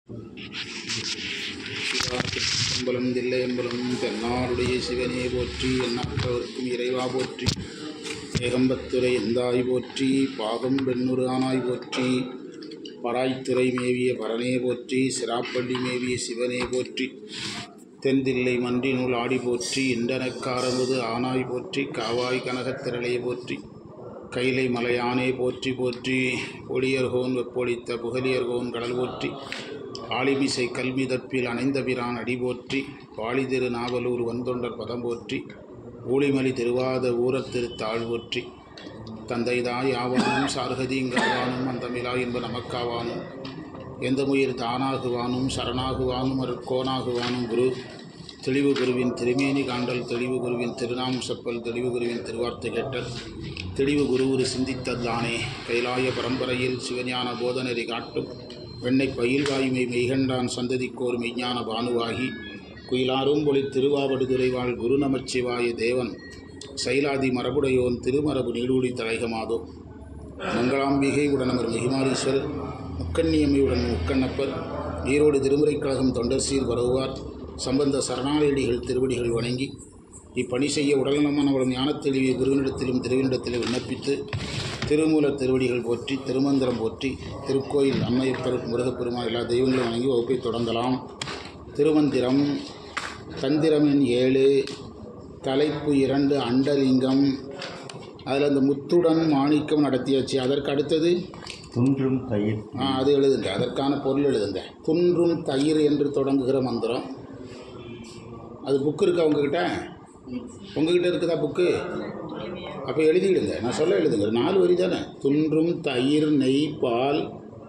சிவாத்திருச்சம்பலம் தில்லையம்பலம் தென்னாடுடைய சிவனே போற்றி எண்ணாற்றவர்க்கும் இறைவா போற்றி ஏகம்பத்துரை எந்தாய் போற்றி பாகம் பெண்ணுரு ஆனாய் போற்றி பராய்த்துறை மேவிய பரனே போற்றி சிராப்பள்ளி மேவிய சிவனே போற்றி தென்தில்லை மன்றி நூல் ஆடி போற்றி இண்டனக்காரமுது ஆனாய் போற்றி காவாய் கனகத்திரளே போற்றி கைலை மலையானே போற்றி போற்றி ஒளியர்கோன் வெப்பொழித்த புகலியர்கோன் கடல் போற்றி ஆளிமிசை கல்மிதப்பில் அணைந்த பிரான் அடி போற்றி வாழிதிரு நாவலூர் வந்தொண்டர் பதம் போற்றி ஊழிமலி திருவாத ஊரத் திருத்தாள் போற்றி தந்தைதாய் ஆவானும் சார்கதிங்காவானும் அந்தமிழா என்ப நமக்காவானும் எந்த முயிர் தானாகுவானும் சரணாகுவானும் அருட்கோனாகுவானும் குரு தெளிவு குருவின் திருமேனி காண்டல் தெளிவு குருவின் திருநாம் செப்பல் தெளிவு குருவின் திருவார்த்தை கேட்டல் தெளிவு குருவுரு சிந்தித்ததானே கைலாய பரம்பரையில் சிவஞான போதனரை காட்டும் வெண்ணை பயில்வாயுமை மெய்கண்டான் சந்ததிக்கோர் மெய்ஞான பானுவாகி குயிலாரும் ஒளி திருவாவடுதுறை வாழ் குரு நமச்சிவாய தேவன் சைலாதி மரபுடையோன் திருமரபு நீடூழி தலைகமாதோ மங்களாம்பிகை உடனமர் மிகிமாரீஸ்வரர் முக்கண்ணியம்மையுடன் முக்கண்ணப்பர் ஈரோடு திருமுறைக் கழகம் தொண்டர் சீர் வருவார் சம்பந்த சரணாலயடிகள் திருவடிகள் வணங்கி இப்பணி செய்ய உடல்நலமானவளும் ஞானத்தெளிவிய குருவினிடத்திலும் திருவினிடத்திலும் விண்ணப்பித்து திருமூலர் திருவடிகள் போற்றி திருமந்திரம் போற்றி திருக்கோயில் அம்மையப்பர் முருகப்பெருமான் எல்லா தெய்வங்களையும் வணங்கி வகுப்பை தொடங்கலாம் திருமந்திரம் தந்திரம் எண் ஏழு தலைப்பு இரண்டு அண்டலிங்கம் அதில் அந்த முத்துடன் மாணிக்கம் நடத்தியாச்சு அதற்கு அடுத்தது துன்றும் தயிர் ஆ அது எழுதுங்க அதற்கான பொருள் எழுதுங்க துன்றும் தயிர் என்று தொடங்குகிற மந்திரம் அது புக்கு இருக்கா உங்ககிட்ட உங்ககிட்ட இருக்குதா புக்கு அப்போ எழுதிடுங்க நான் சொல்ல எழுதுங்க நாலு வரி தானே துன்றும் தயிர் நெய் பால்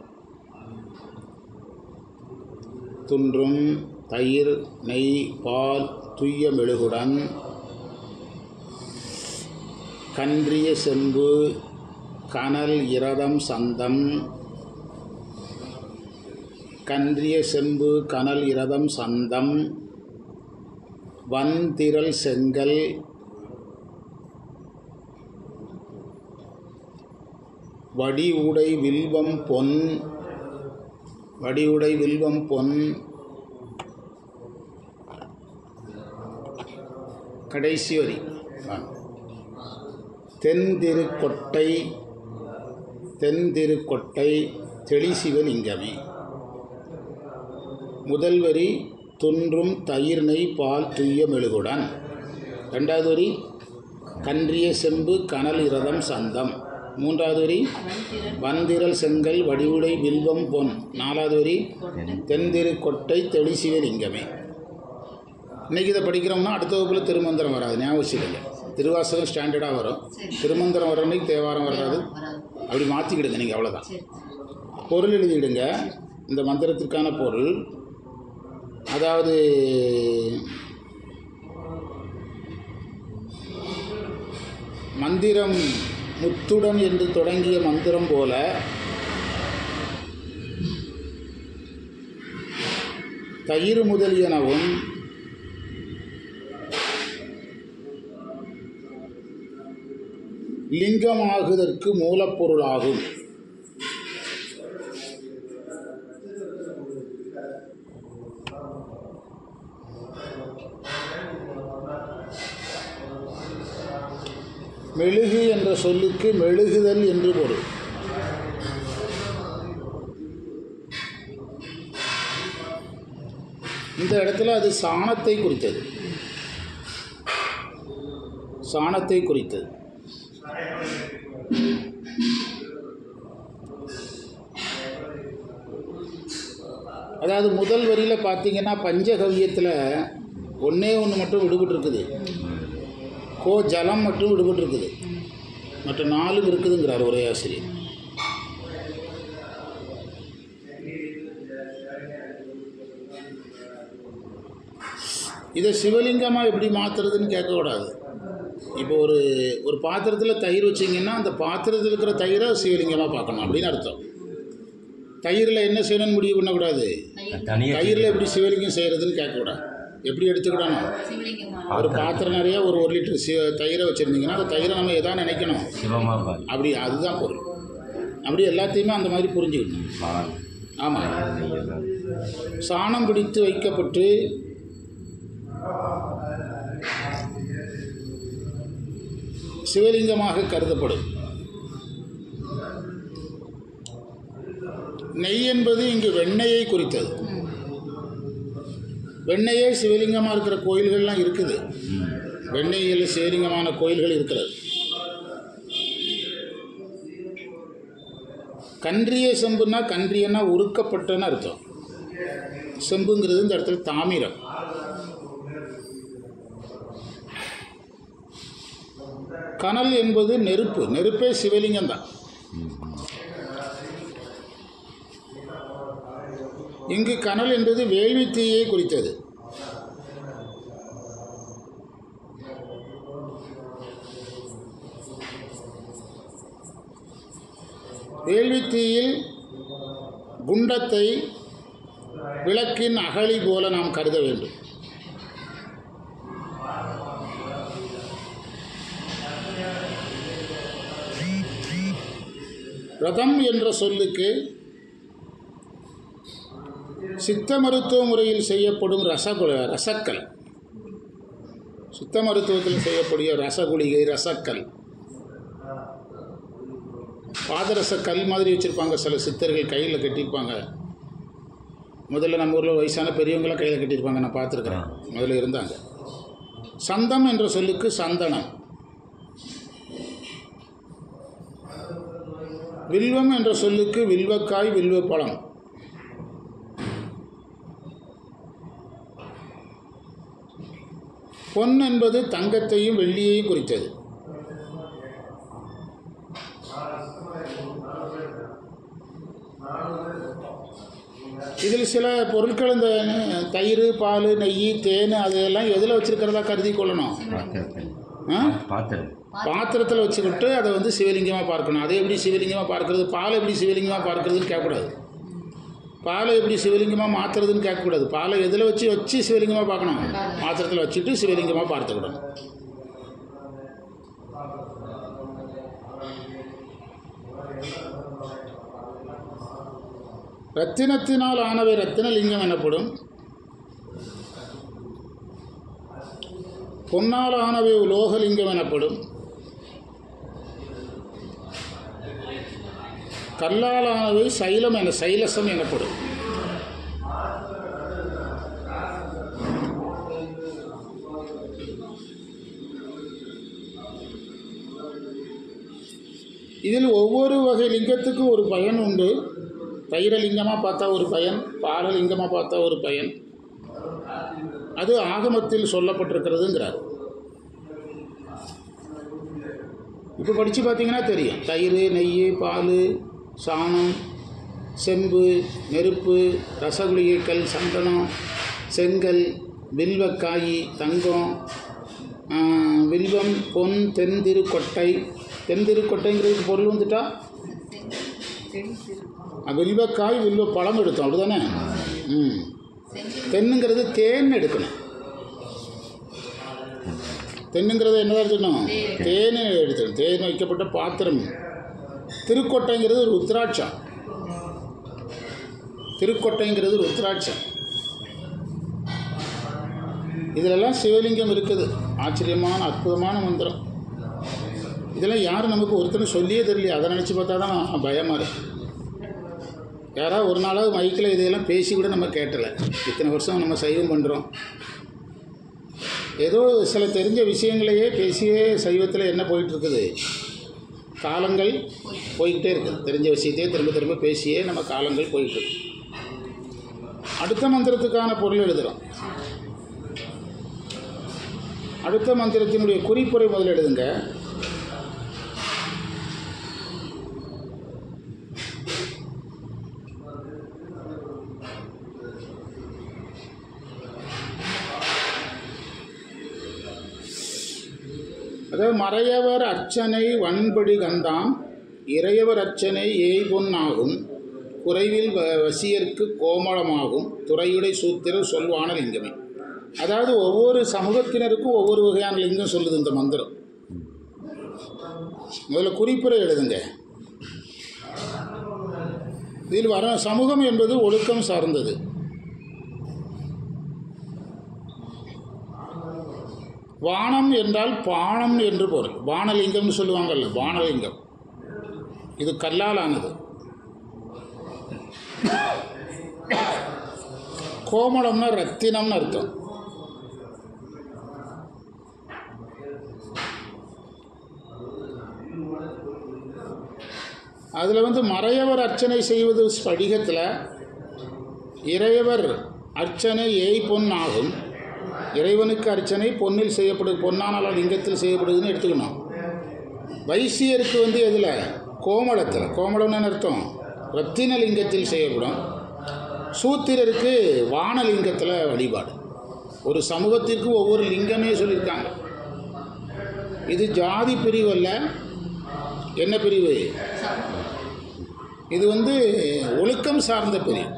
துன்றும் தயிர் நெய் பால் துய்ய மெழுகுடன் கன்றிய செம்பு கனல் இரதம் சந்தம் கன்றிய செம்பு கனல் இரதம் சந்தம் வந்திரல் செங்கல் வடிவுடை வில்வம் பொன் வடிவுடை வில்வம் பொன் கடைசி வரி ஆ. தென்திருக்கொட்டை தென்திருக்கொட்டை தெளிசிவலிங்கமே முதல் வரி துன்றும் தயிர் நெய் பால் துய்ய மெழுகுடன் ரெண்டாவது வரி கன்றிய செம்பு கனல் இரதம் சந்தம் மூன்றாவது வரி வந்திரல் செங்கல் வடிவுடை வில்வம் பொன் நாலாவது வரி தென்திருக்கொட்டை தெளிசிவலிங்கமே இன்றைக்கி இதை படிக்கிறோம்னா அடுத்த வகுப்பில் திருமந்திரம் வராது ஞாபகம் வச்சுக்கோங்க திருவாசகம் ஸ்டாண்டர்டாக வரும் திருமந்திரம் வர அன்னைக்கு தேவாரம் வராது அப்படி மாற்றிக்கிடுங்க நீங்கள் அவ்வளோதான் பொருள் எழுதிடுங்க இந்த மந்திரத்திற்கான பொருள் அதாவது மந்திரம் முத்துடன் என்று தொடங்கிய மந்திரம் போல தயிர் முதலியனவும் லிங்கமாகுதற்கு மூலப்பொருளாகும் மெழுகு என்ற சொல்லுக்கு மெழுகுதல் என்று பொருள் இந்த இடத்துல அது சாணத்தை குறித்தது சாணத்தை குறித்தது அதாவது முதல் வரியில் பார்த்தீங்கன்னா பஞ்சகவியத்தில் ஒன்றே ஒன்று மட்டும் விடுபட்டிருக்குது கோ ஜலம் மட்டும் விடுபட்டிருக்குது மற்ற நாலும் இருக்குதுங்கிறார் ஒரே ஆசிரியர் இதை சிவலிங்கமாக எப்படி மாற்றுறதுன்னு கேட்கக்கூடாது இப்போ ஒரு ஒரு பாத்திரத்தில் தயிர் வச்சிங்கன்னா அந்த பாத்திரத்தில் இருக்கிற தயிரை சிவலிங்கமாக பார்க்கணும் அப்படின்னு அர்த்தம் தயிரில் என்ன செய்யணும்னு முடிவு பண்ணக்கூடாது தனியாக தயிரில் எப்படி சிவலிங்கம் செய்கிறதுன்னு கேட்கக்கூடாது எப்படி எடுத்துக்கிடணும் ஒரு பாத்திரம் நிறைய ஒரு ஒரு லிட்டர் சி தயிரை வச்சுருந்தீங்கன்னா அந்த தயிரை நம்ம எதா நினைக்கணும் சிவமாக பால் அப்படி அதுதான் பொருள் அப்படி எல்லாத்தையுமே அந்த மாதிரி புரிஞ்சுக்கணும் பால் ஆமாம் நெய் எல்லாம் சாணம் பிடித்து வைக்கப்பட்டு சிவலிங்கமாக கருதப்படும் நெய் என்பது இங்கு வெண்ணெயை குறித்தது வெண்ணெயே சிவலிங்கமாக இருக்கிற கோயில்கள்லாம் இருக்குது வெண்ணெயில் சிவலிங்கமான கோயில்கள் இருக்கிறது கன்றிய செம்புனா கன்றியன்னா உருக்கப்பட்டன்னு அர்த்தம் செம்புங்கிறது இந்த இடத்துல தாமிரம் கனல் என்பது நெருப்பு நெருப்பே சிவலிங்கம் தான் இங்கு கனல் என்பது வேள்வி தீயை குறித்தது வேள்வி தீயில் குண்டத்தை விளக்கின் அகழி போல நாம் கருத வேண்டும் ரதம் என்ற சொல்லுக்கு சித்த மருத்துவ முறையில் செய்யப்படும் ரசகுல ரசக்கல் சித்த மருத்துவத்தில் செய்யக்கூடிய ரசகுளிகை ரசக்கல் பாதரச கல் மாதிரி வச்சுருப்பாங்க சில சித்தர்கள் கையில் கட்டியிருப்பாங்க முதல்ல நம்ம ஊரில் வயசான பெரியவங்களாம் கையில் கட்டியிருப்பாங்க நான் பார்த்துருக்குறேன் முதல்ல இருந்தாங்க சந்தம் என்ற சொல்லுக்கு சந்தனம் வில்வம் என்ற சொல்லுக்கு வில்வக்காய் வில்வப்பழம் பொன் என்பது தங்கத்தையும் வெள்ளியையும் குறித்தது இதில் சில பொருட்கள் இந்த தயிர் பால் நெய் தேன் அதையெல்லாம் எதில் வச்சுருக்கிறதா கருதி கொள்ளணும் பாத்திரத்தில் ஆ பாத்திரம் பாத்திரத்தில் வச்சுக்கிட்டு அதை வந்து சிவலிங்கமாக பார்க்கணும் அதை எப்படி சிவலிங்கமாக பார்க்கறது பாலை எப்படி சிவலிங்கமாக பார்க்கறதுன்னு கேட்கக்கூடாது பாலை எப்படி சிவலிங்கமாக மாற்றுறதுன்னு கேட்கக்கூடாது பாலை எதில் வச்சு வச்சு சிவலிங்கமாக பார்க்கணும் பாத்திரத்தில் வச்சுட்டு சிவலிங்கமாக பார்த்துக்கிடணும் ரத்தினத்தினால் ஆனவை ரத்தினலிங்கம் எனப்படும் பொன்னால் ஆனவை உலோகலிங்கம் எனப்படும் கல்லால் ஆனவை சைலம் என சைலசம் எனப்படும் இதில் ஒவ்வொரு வகை லிங்கத்துக்கும் ஒரு பயன் உண்டு தைரலிங்கமாக பார்த்தா ஒரு பயன் பாலலிங்கமாக பார்த்தா ஒரு பயன் அது ஆகமத்தில் சொல்லப்பட்டிருக்கிறதுங்கிறார் இப்போ படித்து பார்த்தீங்கன்னா தெரியும் தயிர் நெய் பால் சாணம் செம்பு நெருப்பு ரசகுலிகை கல் சந்தனம் செங்கல் வில்வக்காய் தங்கம் ஆ, வில்வம் பொன் தென்திருக்கொட்டை தென்திருக்கொட்டைங்கிறதுக்கு பொருள் வந்துட்டா ஆ, வில்வக்காய் வில்வ பழம் எடுத்தோம் அப்படிதானே ம் தென்னுங்கிறது தேன் எடுக்கணும் தென்னுங்கிறது என்னதான் எடுத்துக்கணும் தேன் எடுத்துக்கணும் தேன் வைக்கப்பட்ட பாத்திரம் திருக்கொட்டைங்கிறது ருத்ராட்சம் திருக்கொட்டைங்கிறது ருத்ராட்சம் இதிலெல்லாம் சிவலிங்கம் இருக்குது ஆச்சரியமான அற்புதமான மந்திரம் இதெல்லாம் யாரும் நமக்கு ஒருத்தரும் சொல்லியே தெரியல அதை நினச்சி பார்த்தா தான் பயமாக இருக்கு யாராவது ஒரு நாளாவது மைக்கில் இதையெல்லாம் பேசி கூட நம்ம கேட்டலை இத்தனை வருஷம் நம்ம சைவம் பண்ணுறோம் ஏதோ சில தெரிஞ்ச விஷயங்களையே பேசியே சைவத்தில் என்ன போயிட்டுருக்குது காலங்கள் போய்கிட்டே இருக்குது தெரிஞ்ச விஷயத்தையே திரும்ப திரும்ப பேசியே நம்ம காலங்கள் போயிட்டு இருக்கு அடுத்த மந்திரத்துக்கான பொருள் எழுதுகிறோம் அடுத்த மந்திரத்தினுடைய குறிப்புரை முதல்ல எழுதுங்க அதாவது மறையவர் அர்ச்சனை வன்படி கந்தாம் இறையவர் அர்ச்சனை ஏய்பொன்னாகும் குறைவில் வ- வசியர்க்கு கோமளமாகும் துறையுடை சூத்திரர் சொல்வான லிங்கமே அதாவது ஒவ்வொரு சமூகத்தினருக்கும் ஒவ்வொரு வகையான லிங்கம் சொல்லுது இந்த மந்திரம் முதல்ல குறிப்புரை எழுதுங்க இதில் வர சமூகம் என்பது ஒழுக்கம் சார்ந்தது வானம் என்றால் பானம் என்று பொருள் வானலிங்கம்னு சொல்லுவாங்கல்ல வானலிங்கம் இது கல்லால் ஆனது கோமளம்னா ரத்தினம்னு அர்த்தம் அதில் வந்து மறையவர் அர்ச்சனை செய்வது ஸ்படிகத்தில் இறையவர் அர்ச்சனை ஏய் பொன் ஆகும் இறைவனுக்கு அர்ச்சனை பொன்னில் செய்யப்படு பொன்னானால் லிங்கத்தில் செய்யப்படுதுன்னு எடுத்துக்கணும் வைசியருக்கு வந்து எதில் கோமளத்தில் கோமளம்னு அர்த்தம் ரத்தின லிங்கத்தில் செய்யப்படும் சூத்திரருக்கு வானலிங்கத்தில் வழிபாடு ஒரு சமூகத்திற்கு ஒவ்வொரு லிங்கமே சொல்லியிருக்காங்க இது ஜாதி பிரிவு அல்ல என்ன பிரிவு இது வந்து ஒழுக்கம் சார்ந்த பிரிவு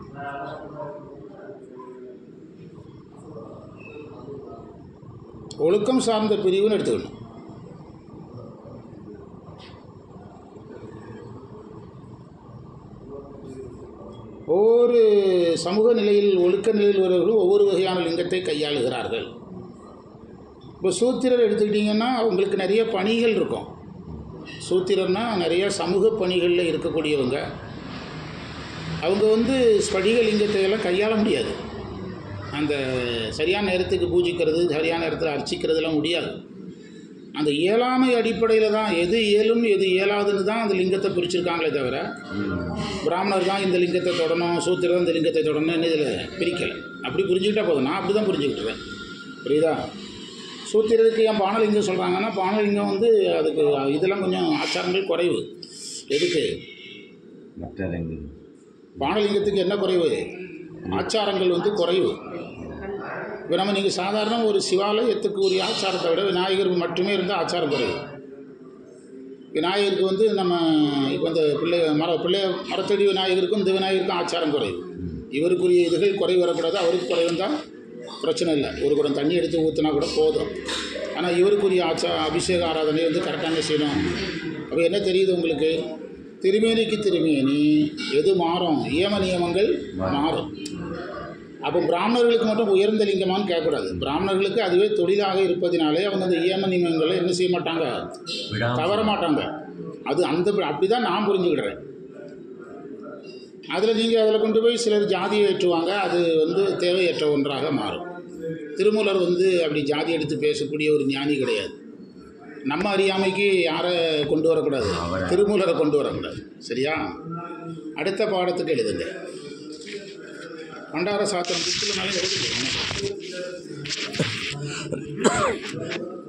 ஒழுக்கம் சார்ந்த பிரிவுன்னு எடுத்துக்கணும் ஒவ்வொரு சமூக நிலையில் ஒழுக்க நிலையில் உள்ளவர்களும் ஒவ்வொரு வகையான லிங்கத்தை கையாளுகிறார்கள் இப்போ சூத்திரர் எடுத்துக்கிட்டிங்கன்னா அவங்களுக்கு நிறைய பணிகள் இருக்கும் சூத்திரர்னா நிறைய சமூக பணிகளில் இருக்கக்கூடியவங்க அவங்க வந்து ஸ்படிக லிங்கத்தை எல்லாம் கையாள முடியாது அந்த சரியான நேரத்துக்கு பூஜிக்கிறது சரியான நேரத்தில் அர்ச்சிக்கிறதுலாம் முடியாது அந்த இயலாமை அடிப்படையில் தான் எது இயலும் எது இயலாதுன்னு தான் அந்த லிங்கத்தை பிரிச்சிருக்காங்களே தவிர பிராமணர் தான் இந்த லிங்கத்தை தொடணும் சூத்திரர் இந்த லிங்கத்தை தொடணும்னு இதில் பிரிக்கலை அப்படி புரிஞ்சுக்கிட்டா போதும் நான் அப்படி தான் புரிஞ்சுக்கிட்டுருவேன் புரியுதா சூத்திரருக்கு ஏன் பானலிங்கம் சொல்கிறாங்கன்னா பானலிங்கம் வந்து அதுக்கு இதெல்லாம் கொஞ்சம் ஆச்சாரங்கள் குறைவு எதுக்கு மற்ற ரெண்டு பானலிங்கத்துக்கு என்ன குறைவு ஆச்சாரங்கள் வந்து குறைவு இப்போ நம்ம நீங்கள் சாதாரண ஒரு சிவாலயத்துக்கு உரிய ஆச்சாரத்தை விட விநாயகர் மட்டுமே இருந்தால் ஆச்சாரம் குறைவு விநாயகருக்கு வந்து நம்ம இப்போ இந்த பிள்ளை மர பிள்ளை மரத்தடி விநாயகருக்கும் இந்த விநாயகருக்கும் ஆச்சாரம் குறைவு இவருக்குரிய இதுகள் குறைவு வரக்கூடாது அவருக்கு குறைவு இருந்தால் பிரச்சனை இல்லை ஒரு குடம் தண்ணி எடுத்து ஊற்றினா கூட போதும் ஆனால் இவருக்குரிய ஆச்சா அபிஷேக ஆராதனை வந்து கரெக்டாக செய்யணும் அப்போ என்ன தெரியுது உங்களுக்கு திருமேனிக்கு திருமேனி எது மாறும் நியம நியமங்கள் மாறும் அப்போ பிராமணர்களுக்கு மட்டும் உயர்ந்த லிங்கமான்னு கேட்கக்கூடாது பிராமணர்களுக்கு அதுவே தொழிலாக இருப்பதினாலே அவங்க அந்த நியம நியமங்களை என்ன செய்ய மாட்டாங்க விடாம தவற மாட்டாங்க அது அந்த அப்படி தான் நான் புரிஞ்சுக்கிடுறேன் அதில் நீங்கள் அதில் கொண்டு போய் சிலர் ஜாதியை ஏற்றுவாங்க அது வந்து தேவையற்ற ஒன்றாக மாறும் திருமூலர் வந்து அப்படி ஜாதி எடுத்து பேசக்கூடிய ஒரு ஞானி கிடையாது நம்ம அறியாமைக்கு யாரை கொண்டு வரக்கூடாது அவரை. திருமூலரை கொண்டு வரக்கூடாது சரியா அடுத்த பாடத்துக்கு எழுதுங்க பண்டார சாத்திரம் புக்கில் மேலே எழுதுங்க